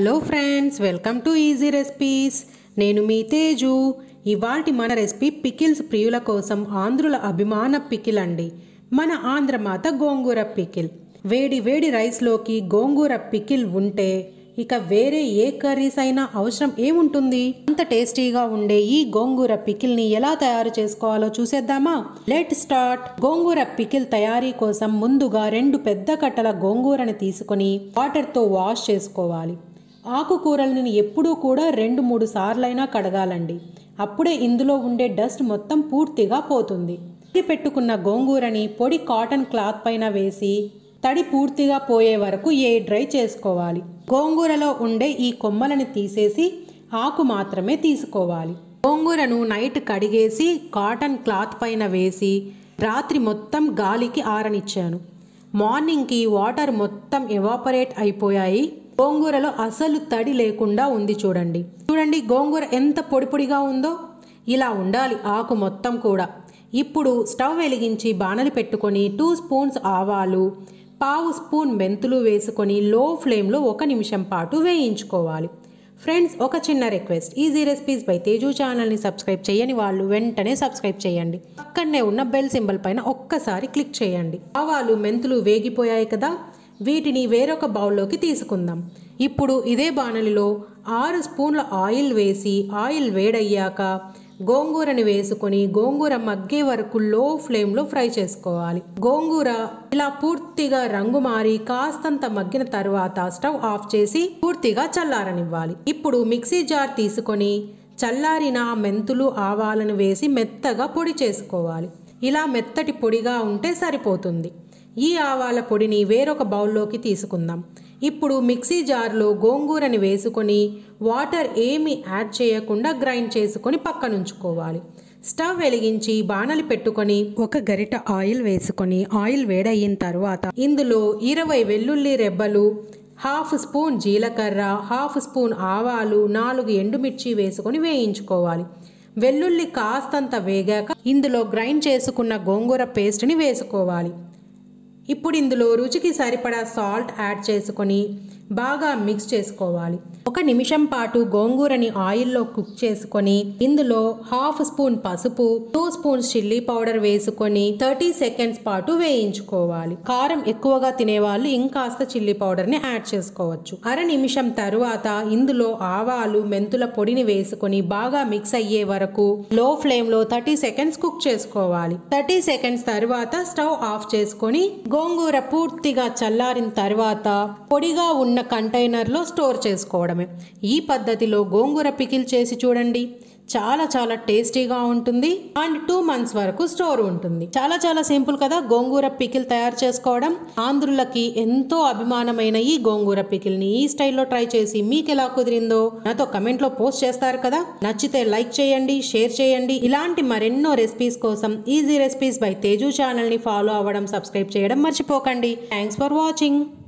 hello friends welcome to easy recipes నేను మీ తేజు ఇవాల్టి మన రెసిపీ పికిల్స్ ప్రియుల కోసం ఆంధ్రుల అభిమాన పికిల్ అండి మన ఆంధ్రమాత గోంగూర పికిల్ వేడి వేడి రైస్లోకి గోంగూర పికిల్ ఉంటే ఇక వేరే ఏ కర్రీస్ అయినా అవసరం ఏముంటుంది అంత టేస్టీగా ఉండే ఈ గోంగూర పికిల్ని ఎలా తయారు చేసుకోవాలో చూసేద్దామా లెట్ స్టార్ట్ గోంగూర పికిల్ తయారీ కోసం ముందుగా రెండు పెద్ద కట్టల గోంగూరని తీసుకొని వాటర్తో వాష్ చేసుకోవాలి ఆకుకూరలని ఎప్పుడూ కూడా రెండు మూడు సార్లైనా కడగాలండి అప్పుడే ఇందులో ఉండే డస్ట్ మొత్తం పూర్తిగా పోతుంది ఇది పెట్టుకున్న గోంగూరని పొడి కాటన్ క్లాత్ పైన వేసి తడి పూర్తిగా పోయే వరకు ఏ డ్రై చేసుకోవాలి గోంగూరలో ఉండే ఈ కొమ్మలని తీసేసి ఆకు మాత్రమే తీసుకోవాలి గోంగూరను నైట్ కడిగేసి కాటన్ క్లాత్ పైన వేసి రాత్రి మొత్తం గాలికి ఆరనిచ్చాను మార్నింగ్కి వాటర్ మొత్తం ఎవాపరేట్ అయిపోయాయి గోంగూరలో అసలు తడి లేకుండా ఉంది చూడండి చూడండి గోంగూర ఎంత పొడి పొడిగా ఉందో ఇలా ఉండాలి ఆకు మొత్తం కూడా ఇప్పుడు స్టవ్ వెలిగించి బాణలి పెట్టుకొని టూ స్పూన్స్ ఆవాలు పావు స్పూన్ మెంతులు వేసుకొని లో ఫ్లేమ్లో ఒక నిమిషం పాటు వేయించుకోవాలి ఫ్రెండ్స్ ఒక చిన్న request easy recipes by Teju ఛానల్ని సబ్స్క్రైబ్ చేయని వాళ్ళు వెంటనే సబ్స్క్రైబ్ చేయండి పక్కనే ఉన్న బెల్ సింబల్ పైన ఒక్కసారి క్లిక్ చేయండి ఆవాలు మెంతులు వేగిపోయాయి కదా వీటిని వేరొక బౌల్లోకి తీసుకుందాం ఇప్పుడు ఇదే బాణలిలో ఆరు స్పూన్ల ఆయిల్ వేసి ఆయిల్ వేడయ్యాక గోంగూరని వేసుకొని గోంగూర మగ్గే వరకు లో ఫ్లేమ్లో ఫ్రై చేసుకోవాలి గోంగూర ఇలా పూర్తిగా రంగు మారి కాస్తంత మగ్గిన తర్వాత స్టవ్ ఆఫ్ చేసి పూర్తిగా చల్లారనివ్వాలి ఇప్పుడు మిక్సీ జార్ తీసుకొని చల్లారిన మెంతులు ఆవాలను వేసి మెత్తగా పొడి చేసుకోవాలి ఇలా మెత్తటి పొడిగా ఉంటే సరిపోతుంది ఈ ఆవాల పొడిని వేరొక బౌల్లోకి తీసుకుందాం ఇప్పుడు మిక్సీ జార్లో గోంగూరని వేసుకొని వాటర్ ఏమి యాడ్ చేయకుండా గ్రైండ్ చేసుకొని పక్కనుంచుకోవాలి స్టవ్ వెలిగించి బాణలి పెట్టుకొని ఒక గరిట ఆయిల్ వేసుకొని ఆయిల్ వేడయిన తర్వాత ఇందులో ఇరవై వెల్లుల్లి రెబ్బలు హాఫ్ స్పూన్ జీలకర్ర హాఫ్ స్పూన్ ఆవాలు నాలుగు ఎండుమిర్చి వేసుకొని వేయించుకోవాలి వెల్లుల్లి కాస్తంత వేగాక ఇందులో గ్రైండ్ చేసుకున్న గోంగూర పేస్ట్ని వేసుకోవాలి ఇప్పుడు ఇందులో రుచికి సరిపడా సాల్ట్ యాడ్ చేసుకొని బాగా మిక్స్ చేసుకోవాలి ఒక నిమిషం పాటు గోంగూరని ఆయిల్లో కుక్ చేసుకొని ఇందులో హాఫ్ స్పూన్ పసుపు టూ స్పూన్స్ చిల్లీ పౌడర్ వేసుకొని థర్టీ సెకండ్స్ పాటు వేయించుకోవాలి కారం ఎక్కువగా తినేవాళ్ళు ఇంకాస్త చిల్లీ పౌడర్ ని యాడ్ చేసుకోవచ్చు అర నిమిషం తరువాత ఇందులో ఆవాలు మెంతుల పొడిని వేసుకొని బాగా మిక్స్ అయ్యే వరకు low flame low thirty seconds cook చేసుకోవాలి థర్టీ సెకండ్స్ తర్వాత స్టవ్ ఆఫ్ చేసుకొని గోంగూర పూర్తిగా చల్లారిన తర్వాత పొడిగా ఉన్న కంటైనర్లో స్టోర్ చేసుకోవడమే ఈ పద్ధతిలో గోంగూర పికిల్ చేసి చూడండి చాలా చాలా టేస్టీగా ఉంటుంది అండ్ టూ మంత్స్ వరకు స్టోర్ ఉంటుంది చాలా చాలా సింపుల్ కదా గోంగూర పికిల్ తయారు చేసుకోవడం ఆంధ్రులకి ఎంతో అభిమానమైన ఈ గోంగూర పికిల్ని ఈ స్టైల్లో ట్రై చేసి మీకు ఎలా కుదిరిందో నాతో కమెంట్లో పోస్ట్ చేస్తారు కదా నచ్చితే లైక్ చేయండి షేర్ చేయండి ఇలాంటి మరెన్నో రెసిపీస్ కోసం ఈజీ రెసిపీస్ బై తేజు ఛానల్ని ఫాలో అవ్వడం సబ్స్క్రైబ్ చేయడం మర్చిపోకండి థ్యాంక్స్ ఫర్ వాచింగ్